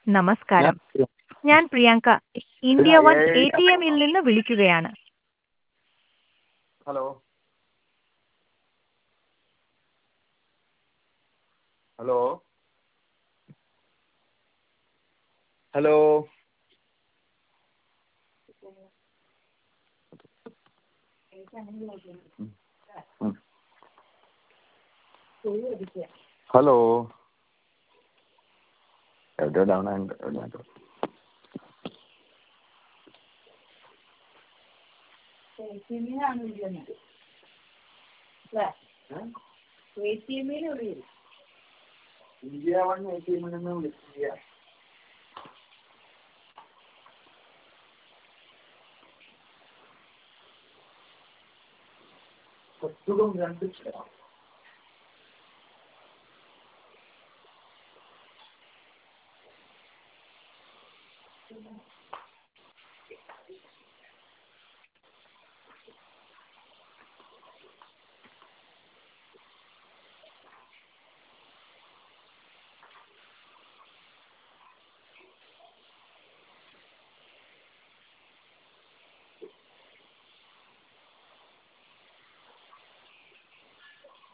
നമസ്കാരം ഞാൻ Priyanka India one A T എമ്മിൽ നിന്ന് വിളിക്കുകയാണ് ഹലോ ഹലോ ഹലോ ഹലോ എവിടെ ഡൗൺ ആയിട്ട് എവിടെയായിട്ട് ഇന്ത്യ വൺ എ ടി എമ്മിൽ നിന്ന് വിളിക്കുക കൊച്ചുകും രണ്ട്